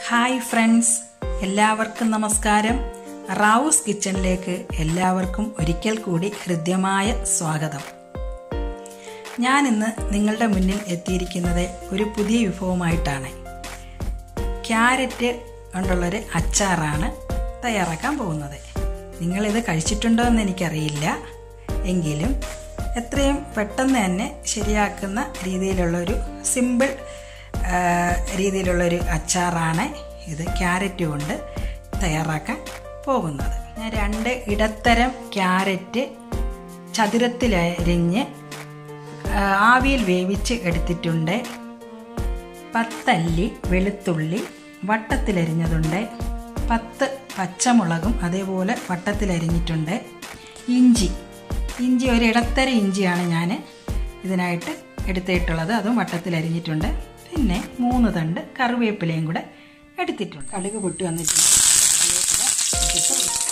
hi friends എല്ലാവർക്കും നമസ്കാരം റാവൂസ് കിച്ചണിലേക്ക് എല്ലാവർക്കും ഒരിക്കൽ കൂടി ഹൃദ്യമായ സ്വാഗതം ഞാൻ ഇന്ന് നിങ്ങളുടെ മുന്നിൽ എത്തിയിരിക്കുന്നത് ഒരു പുതിയ വിഭവമായിട്ടാണ് ക്യാരറ്റ് കൊണ്ടുള്ളൊരു അച്ചാറാണ് തയ്യാറാക്കാൻ പോകുന്നത് നിങ്ങളിത് കഴിച്ചിട്ടുണ്ടോ എന്ന് എനിക്കറിയില്ല എങ്കിലും എത്രയും പെട്ടെന്ന് തന്നെ ശരിയാക്കുന്ന രീതിയിലുള്ളൊരു സിമ്പിൾ ആ, രീതിയിലുള്ളൊരു അച്ചാറാണ് ഇത് ക്യാരറ്റ് കൊണ്ട് തയ്യാറാക്കാൻ പോകുന്നത് ഞാൻ രണ്ട് ഇടത്തരം ക്യാരറ്റ് ചതുരത്തിലരിഞ്ഞ് ആ, ആവിയിൽ വേവിച്ച് എടുത്തിട്ടുണ്ട് പത്തല്ലി വെളുത്തുള്ളി വട്ടത്തിലരിഞ്ഞതുണ്ട് പത്ത് പച്ചമുളകും അതേപോലെ വട്ടത്തിലരിഞ്ഞിട്ടുണ്ട് ഇഞ്ചി ഇഞ്ചി ഒരു ഇടത്തര ഇഞ്ചിയാണ് ഞാൻ ഇതിനായിട്ട് എടുത്തിട്ടുള്ളത് അതും വട്ടത്തിലരിഞ്ഞിട്ടുണ്ട് പിന്നെ മൂന്ന് തണ്ട് കറിവേപ്പിലയും കൂടെ എടുത്തിട്ടുണ്ട് കടുക് പൊട്ടി വന്നിട്ടുണ്ട് കറിവേപ്പില ഇട്ടിട്ട്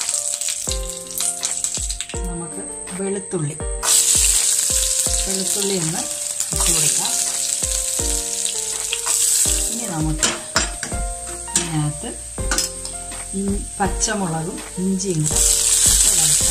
നമുക്ക് വെളുത്തുള്ളി വെളുത്തുള്ളി ഒന്ന് ഇട്ട് കൊടുക്കാം ഇനി നമുക്ക് ഇതിനകത്ത് ഈ പച്ചമുളകും ഇഞ്ചിയും കൂടെ ഇട്ട് വഴറ്റാം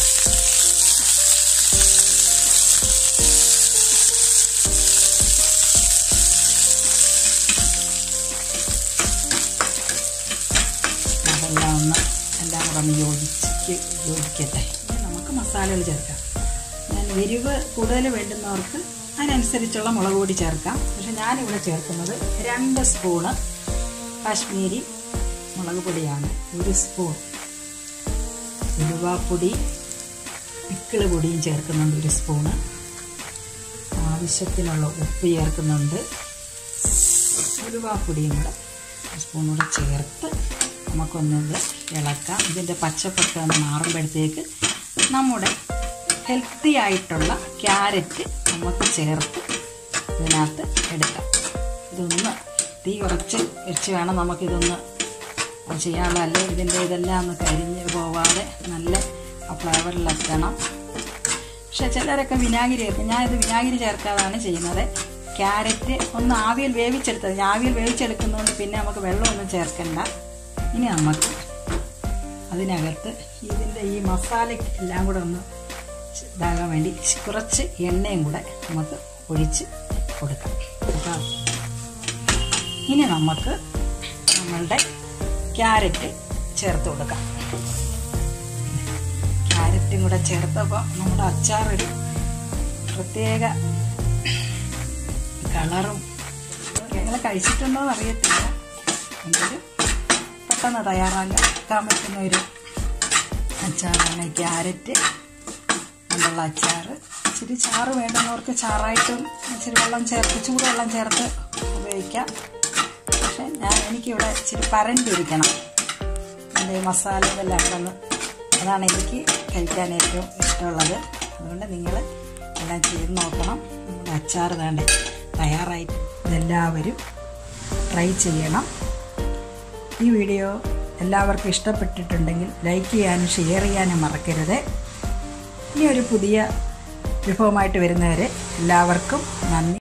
അതെല്ലാം ഒന്ന് എല്ലാം കൂടെ ഒന്ന് യോജിച്ച് യോജിക്കട്ടെ ഇനി നമുക്ക് മസാലകൾ ചേർക്കാം ഞാൻ എരിവ് കൂടുതൽ വേണ്ടുന്നവർക്ക് അതിനനുസരിച്ചുള്ള മുളക് പൊടി ചേർക്കാം പക്ഷെ ഞാനിവിടെ ചേർക്കുന്നത് രണ്ട് സ്പൂണ് കാശ്മീരി മുളക് പൊടിയാണ് ഒരു സ്പൂൺ ഉലുവാപ്പൊടി പിക്കിള് പൊടിയും ചേർക്കുന്നുണ്ട് ഒരു സ്പൂണ് ആവശ്യത്തിനുള്ള ഉപ്പ് ചേർക്കുന്നുണ്ട് ഉലുവാപ്പൊടിയും കൂടെ ഒരു സ്പൂൺ കൂടെ ചേർത്ത് നമുക്കൊന്നത് ഇളക്കാം ഇതിൻ്റെ പച്ചപ്പൊക്കെ ഒന്ന് മാറുമ്പോഴത്തേക്ക് നമ്മുടെ ഹെൽത്തി ആയിട്ടുള്ള ക്യാരറ്റ് നമുക്ക് ചേർത്ത് ഇതിനകത്ത് എടുക്കാം ഇതൊന്ന് തീ കുറച്ച് വെച്ച് വേണം നമുക്കിതൊന്ന് ചെയ്യാനുള്ള അല്ലേ ഇതിൻ്റെ ഇതെല്ലാം ഒന്ന് കരിഞ്ഞ് പോവാതെ നല്ല ആ ഫ്ലേവറിലെത്തണം പക്ഷെ ചിലരൊക്കെ വിനാഗിരി ചേർക്കും ഞാനിത് വിനാഗിരി ചേർക്കാതാണ് ചെയ്യുന്നത് ക്യാരറ്റ് ഒന്ന് ആവിയിൽ വേവിച്ചെടുത്തത് ഞാൻ ആവിയിൽ വേവിച്ചെടുക്കുന്നതുകൊണ്ട് പിന്നെ നമുക്ക് വെള്ളമൊന്നും ചേർക്കണ്ട ഇനി നമുക്ക് അതിനകത്ത് ഇതിൻ്റെ ഈ മസാലയ്ക്ക് എല്ലാം കൂടെ ഒന്ന് ഇതാകാൻ വേണ്ടി കുറച്ച് എണ്ണയും കൂടെ നമുക്ക് ഒഴിച്ച് കൊടുക്കാം കേട്ടോ ഇനി നമുക്ക് നമ്മളുടെ ക്യാരറ്റ് ചേർത്ത് കൊടുക്കാം ക്യാരറ്റും കൂടെ ചേർത്തപ്പോൾ നമ്മുടെ അച്ചാറൊരു പ്രത്യേക കളറും ഞങ്ങൾ കഴിച്ചിട്ടുണ്ടോ എന്ന് അറിയത്തില്ല എങ്കിലും പെട്ടെന്ന് തയ്യാറാക്കാൻ പറ്റുന്ന ഒരു അച്ചാറാണ് ക്യാരറ്റ് കൊണ്ടുള്ള അച്ചാർ ഇച്ചിരി ചാറ് വേണ്ടുന്നവർക്ക് ചാറായിട്ടും ഇച്ചിരി വെള്ളം ചേർത്ത് ചൂടുവെള്ളം ചേർത്ത് ഉപയോഗിക്കാം പക്ഷെ ഞാൻ എനിക്കിവിടെ ഇച്ചിരി പരണ്ടിരിക്കണം എൻ്റെ മസാല ഇതെല്ലാം കൂടെ ഒന്ന് അതാണ് എനിക്ക് കഴിക്കാൻ ഏറ്റവും ഇഷ്ടമുള്ളത് അതുകൊണ്ട് നിങ്ങൾ എല്ലാം ചെയ്ത് നോക്കണം നമ്മുടെ അച്ചാർ താണ്ട് തയ്യാറായിട്ട് ഇതെല്ലാവരും ട്രൈ ചെയ്യണം ഈ വീഡിയോ എല്ലാവർക്കും ഇഷ്ടപ്പെട്ടിട്ടുണ്ടെങ്കിൽ ലൈക്ക് ചെയ്യാനും ഷെയർ ചെയ്യാനും മറക്കരുത് ഇനി ഒരു പുതിയ വിഭവമായിട്ട് വരുന്നവരെ എല്ലാവർക്കും നന്ദി